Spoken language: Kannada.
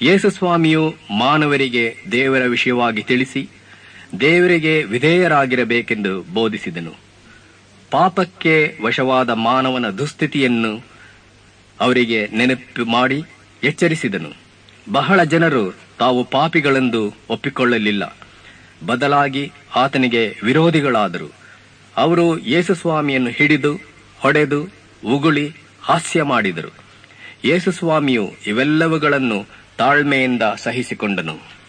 ಯೇಸುಸ್ವಾಮಿಯು ಮಾನವರಿಗೆ ದೇವರ ವಿಷಯವಾಗಿ ತಿಳಿಸಿ ದೇವರಿಗೆ ವಿಧೇಯರಾಗಿರಬೇಕೆಂದು ಬೋಧಿಸಿದನು ಪಾಪಕ್ಕೆ ವಶವಾದ ಮಾನವನ ದುಸ್ಥಿತಿಯನ್ನು ಅವರಿಗೆ ನೆನಪು ಮಾಡಿ ಎಚ್ಚರಿಸಿದನು ಬಹಳ ಜನರು ತಾವು ಪಾಪಿಗಳೆಂದು ಒಪ್ಪಿಕೊಳ್ಳಲಿಲ್ಲ ಬದಲಾಗಿ ಆತನಿಗೆ ವಿರೋಧಿಗಳಾದರು ಅವರು ಯೇಸುಸ್ವಾಮಿಯನ್ನು ಹಿಡಿದು ಹೊಡೆದು ಉಗುಳಿ ಹಾಸ್ಯ ಮಾಡಿದರು ಯೇಸುಸ್ವಾಮಿಯು ಇವೆಲ್ಲವುಗಳನ್ನು ತಾಳ್ಮೆಯಿಂದ ಸಹಿಸಿಕೊಂಡನು